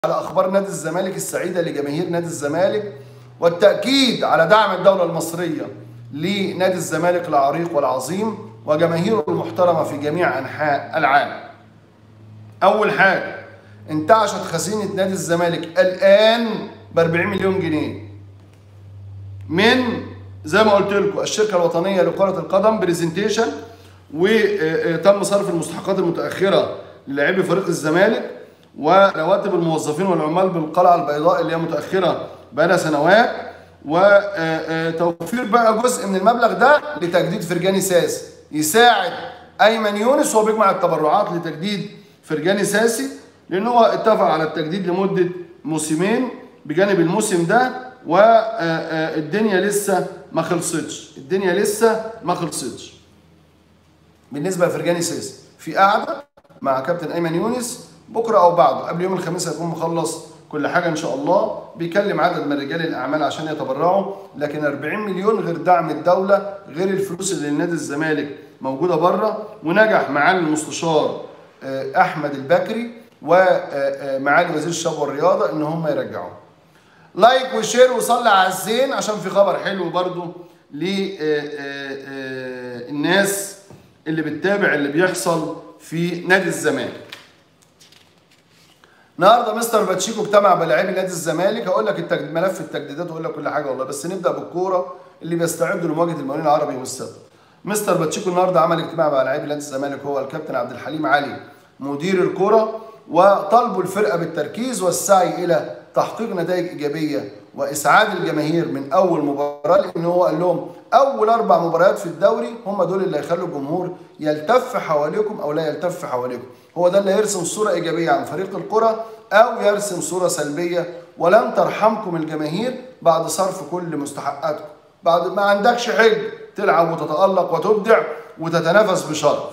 على اخبار نادي الزمالك السعيده لجماهير نادي الزمالك والتاكيد على دعم الدوله المصريه لنادي الزمالك العريق والعظيم وجماهيره المحترمه في جميع انحاء العالم. اول حاجه انتعشت خزينه نادي الزمالك الان ب 40 مليون جنيه من زي ما قلت لكم الشركه الوطنيه لكره القدم بريزنتيشن وتم صرف المستحقات المتاخره للاعبي فريق الزمالك ورواتب الموظفين والعمال بالقلعه البيضاء اللي هي متاخره بقالها سنوات وتوفير بقى جزء من المبلغ ده لتجديد فرجاني ساسي يساعد ايمن يونس وهو بيجمع التبرعات لتجديد فرجاني ساسي لان هو اتفق على التجديد لمده موسمين بجانب الموسم ده والدنيا لسه ما خلصتش الدنيا لسه ما خلصتش بالنسبه لفرجاني ساسي في قعده مع كابتن ايمن يونس بكره او بعده قبل يوم الخميس هيكون مخلص كل حاجه ان شاء الله بيكلم عدد من رجال الاعمال عشان يتبرعوا لكن 40 مليون غير دعم الدوله غير الفلوس اللي لنادي الزمالك موجوده بره ونجح معالي المستشار احمد البكري ومعالي وزير الشباب والرياضه ان هم يرجعوه لايك وشير وصلي على الزين عشان في خبر حلو برضو للناس اللي بتتابع اللي بيحصل في نادي الزمالك النهارده مستر باتشيكو اجتمع بلاعبي نادي الزمالك هقول لك التجد... ملف التجديدات واقول لك كل حاجه والله بس نبدا بالكوره اللي بيستعدوا لمواجهه المقاولين العربي يوم السبت مستر باتشيكو النهارده عمل اجتماع مع لاعبي نادي الزمالك هو الكابتن عبد الحليم علي مدير الكره وطالبوا الفرقه بالتركيز والسعي الى تحقيق نتائج ايجابيه واسعاد الجماهير من اول مباراه لان هو قال لهم اول اربع مباريات في الدوري هم دول اللي هيخلوا الجمهور يلتف حواليكم او لا يلتف حواليكم هو ده اللي هيرسم صوره ايجابيه عن فريق الكره او يرسم صوره سلبيه ولن ترحمكم الجماهير بعد صرف كل مستحقاتكم بعد ما عندكش حج تلعب وتتالق وتبدع وتتنافس بشرف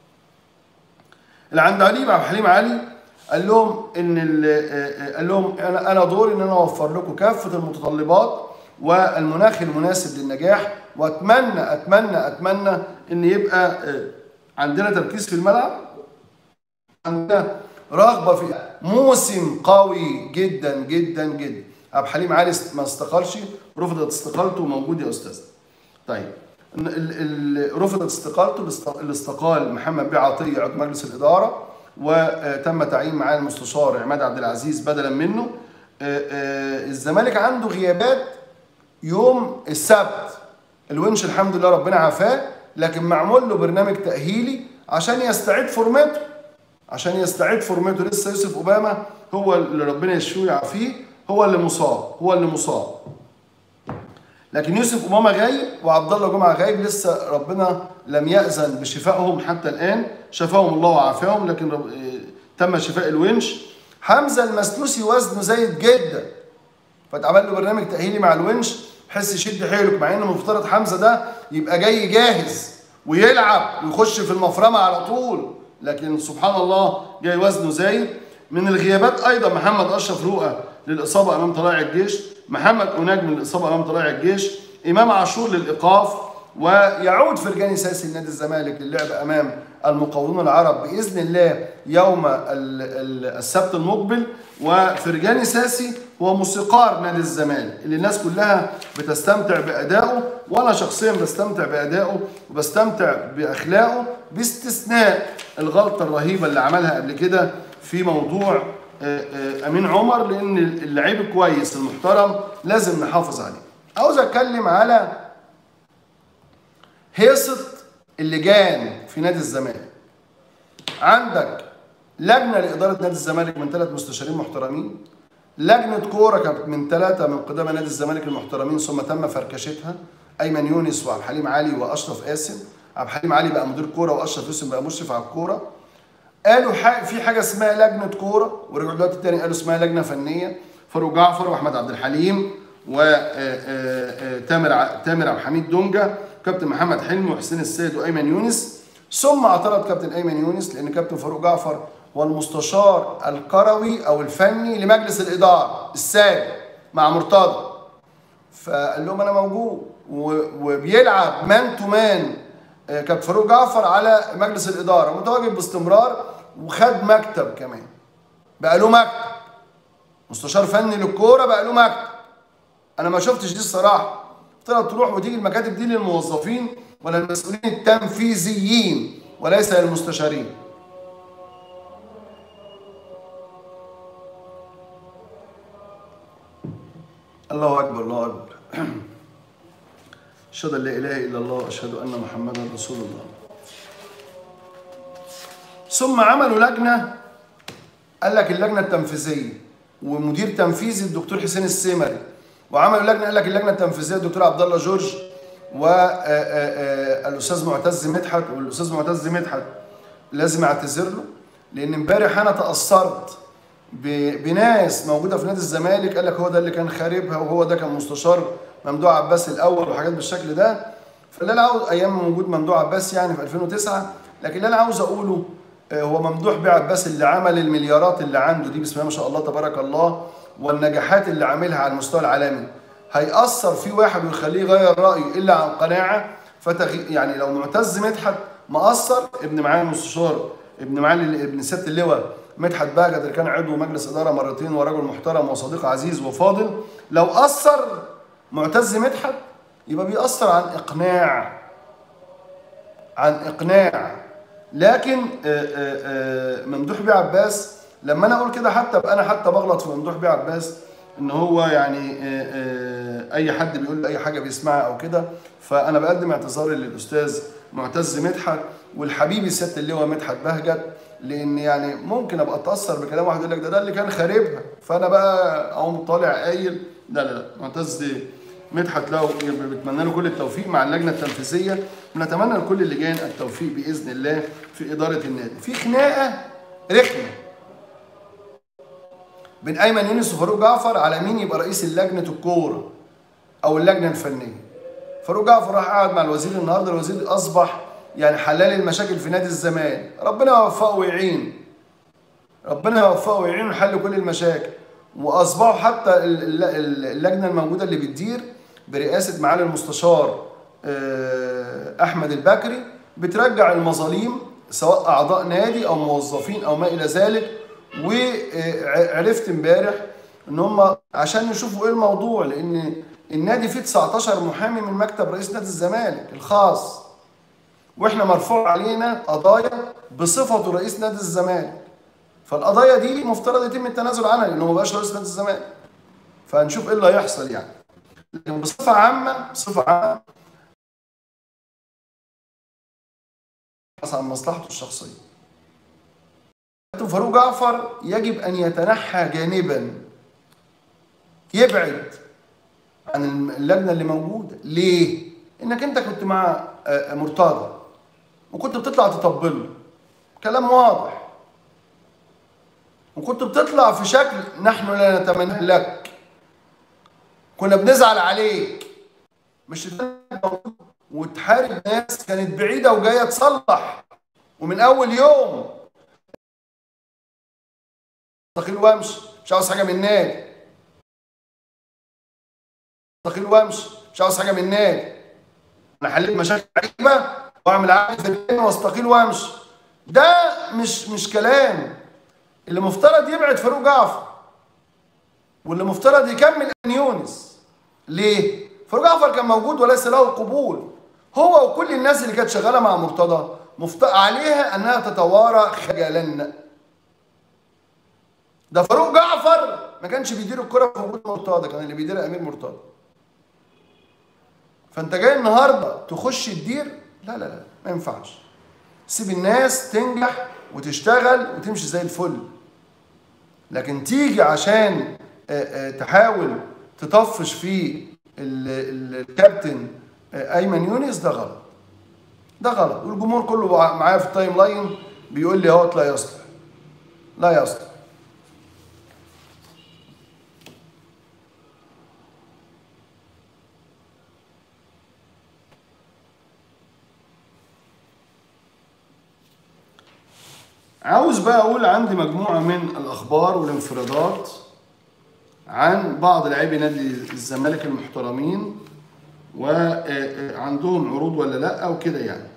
العندليب عبد الحليم علي قال لهم ان قال لهم انا انا دوري ان انا اوفر لكم كافه المتطلبات والمناخ المناسب للنجاح واتمنى اتمنى اتمنى ان يبقى عندنا تركيز في الملعب عندنا رغبه في موسم قوي جدا جدا جدا عبد الحليم علي ما استقالش رفضت استقالته موجود يا استاذ طيب رفضت استقالته اللي استقال محمد بيه عطيه عضو مجلس الاداره وتم تعيين معاه المستشار عماد عبد العزيز بدلا منه الزمالك عنده غيابات يوم السبت الونش الحمد لله ربنا عافاه لكن معمول له برنامج تاهيلي عشان يستعيد فورمته عشان يستعيد فورمته لسه يوسف اوباما هو اللي ربنا يشفيه ويعافيه هو اللي مصاب هو اللي مصاب لكن يوسف اوباما غايب وعبد الله جمعه غايب لسه ربنا لم ياذن بشفائهم حتى الان شفاهم الله وعافاهم لكن رب... تم شفاء الونش حمزه المسلوسي وزنه زايد جدا فاتعمل له برنامج تاهيلي مع الونش بحيث يشد حيلك مع ان المفترض حمزه ده يبقى جاي جاهز ويلعب ويخش في المفرمه على طول لكن سبحان الله جاي وزنه زايد من الغيابات ايضا محمد اشرف رؤى للاصابه امام طلائع الجيش محمد أناج من الإصابة أمام طلائع الجيش إمام عاشور للإيقاف ويعود فرجاني ساسي لنادي الزمالك للعب أمام المقاولون العرب بإذن الله يوم السبت المقبل وفرجاني ساسي هو موسيقار نادي الزمالك اللي الناس كلها بتستمتع بأدائه وأنا شخصيا بستمتع بأدائه وبستمتع بأخلاقه باستثناء الغلطة الرهيبة اللي عملها قبل كده في موضوع امين عمر لان اللعيب الكويس المحترم لازم نحافظ عليه عاوز اتكلم على هيصه اللجان في نادي الزمالك عندك لجنه لاداره نادي الزمالك من ثلاث مستشارين محترمين لجنه كوره كانت من ثلاثه من قدامى نادي الزمالك المحترمين ثم تم فركشتها ايمن يونس وعبد الحليم علي واشرف قاسم عبد الحليم علي بقى مدير كوره واشرف يوسف بقى مشرف على الكوره قالوا في حاجه اسمها لجنه كوره ورجعوا دلوقتي تاني قالوا اسمها لجنه فنيه فاروق جعفر واحمد عبد الحليم وتامر تامر عبد الحميد دونجا كابتن محمد حلمي وحسين السيد وايمن يونس ثم اعترض كابتن ايمن يونس لان كابتن فاروق جعفر هو المستشار الكروي او الفني لمجلس الاداره السابق مع مرتضى فقال لهم انا موجود وبيلعب مان تو مان كابتن فاروق جعفر على مجلس الاداره متواجد باستمرار وخد مكتب كمان بقى له مكتب مستشار فني للكوره بقى له مكتب انا ما شفتش دي الصراحه افترض تروح وتيجي المكاتب دي للموظفين ولا المسؤولين التنفيذيين وليس للمستشارين الله اكبر الله اكبر اشهد ان لا اله الا الله واشهد ان محمدا رسول الله ثم عملوا لجنه قال لك اللجنه التنفيذيه ومدير تنفيذي الدكتور حسين السمري وعملوا لجنه قال لك اللجنه التنفيذيه الدكتور عبد الله جورج والاستاذ معتز مدحت والاستاذ معتز مدحت لازم اعتذر له لان امبارح انا تاثرت ب- بناس موجوده في نادي الزمالك قال لك هو ده اللي كان خاربها وهو ده كان مستشار ممدوح عباس الاول وحاجات بالشكل ده فاللي انا عاوز ايام وجود ممدوح عباس يعني في 2009 لكن اللي انا عاوز اقوله آه، هو ممدوح بيه عباس اللي عمل المليارات اللي عنده دي بسم الله ما شاء الله تبارك الله والنجاحات اللي عاملها على المستوى العالمي هيأثر في واحد ويخليه يغير رأيه إلا عن قناعة فتغي... يعني لو معتز مدحت مقصر ابن معالي المستشار ابن معالي ابن سيادة اللواء مدحت بهجت اللي كان عضو مجلس إدارة مرتين ورجل محترم وصديق عزيز وفاضل لو أثر معتز مدحت يبقى بيأثر عن إقناع عن إقناع لكن آه، آه، آه، ممدوح بيه عباس لما انا اقول كده حتى ابقى انا حتى بغلط في ممدوح بيه عباس ان هو يعني آه، آه، اي حد بيقول لي اي حاجه بيسمعها او كده فانا بقدم اعتذاري للاستاذ معتز مدحت والحبيبي سياده اللواء مدحت بهجت لان يعني ممكن ابقى اتاثر بكلام واحد يقول لك ده ده اللي كان خاربها فانا بقى اقوم طالع قايل لا لا لا معتز مدحت له بتمنى له كل التوفيق مع اللجنه التنفيذيه ونتمنى لكل اللجان التوفيق باذن الله في اداره النادي. في خناقه رخمه بين ايمن يونس وفاروق جعفر على مين يبقى رئيس لجنه الكوره او اللجنه الفنيه. فاروق جعفر راح قعد مع الوزير النهارده الوزير اصبح يعني حلال المشاكل في نادي الزمالك، ربنا يوفقه ويعين. ربنا يوفقه ويعين ويحل كل المشاكل. واصبحوا حتى ال- ال- اللجنه الموجوده اللي بتدير برئاسه معالي المستشار آه، احمد البكري بترجع المظاليم سواء اعضاء نادي او موظفين او ما الى ذلك وعرفت امبارح ان هم عشان يشوفوا ايه الموضوع لان النادي فيه 19 محامي من مكتب رئيس نادي الزمالك الخاص واحنا مرفوع علينا قضايا بصفته رئيس نادي الزمالك فالقضايا دي مفترض يتم التنازل عنها لانه ما بقاش رئيس نادي الزمالك فهنشوف ايه اللي هيحصل يعني لكن بصفه عامه بصفه عامه عن مصلحته الشخصيه كابتن فاروق جعفر يجب ان يتنحى جانبا يبعد عن اللجنه اللي موجوده ليه انك انت كنت مع آه، مرتضى وكنت بتطلع تطبل له كلام واضح وكنت بتطلع في شكل نحن لا نتمنى لك كنا بنزعل عليك مش وتحارب ناس كانت بعيده وجايه تصلح ومن اول يوم استقيل وامشي مش عاوز حاجه من النادي استقيل وامشي مش عاوز حاجه من النادي انا حليت مشاكل عجيبه واعمل عقد في الدين واستقيل وامشي ده مش مش كلام اللي مفترض يبعد فاروق جعفر واللي مفترض يكمل ان يونس ليه؟ فاروق جعفر كان موجود وليس له قبول هو وكل الناس اللي كانت شغاله مع مرتضى مفت... عليها انها تتوارى خجلا ده فاروق جعفر ما كانش بيدير الكره في وجود مرتضى كان اللي بيديرها امير مرتضى فانت جاي النهارده تخش تدير لا لا لا ما ينفعش سيب الناس تنجح وتشتغل وتمشي زي الفل لكن تيجي عشان آه، آه، تحاول تطفش في ال- ال- الكابتن آه، ايمن يونس ده غلط ده غلط والجمهور كله بقى معايا في التايم لاين بيقول لي اهوت لا يصلح لا يصلح عاوز بقى اقول عندي مجموعه من الاخبار والانفرادات عن بعض لاعبي نادي الزمالك المحترمين وعندهم عروض ولا لا وكده يعني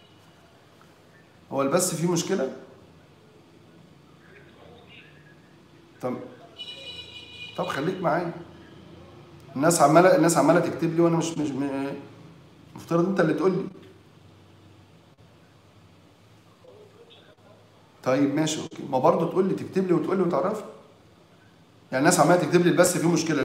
هو البث فيه مشكله طب طب خليك معايا الناس عماله الناس عماله تكتب لي وانا مش مش م- مفترض انت اللي تقول لي طيب ماشي اوكي ما برضه تقول لي تكتب لي وتقول لي وتعرفني يعني الناس عماله تكتب لي بس في مشكله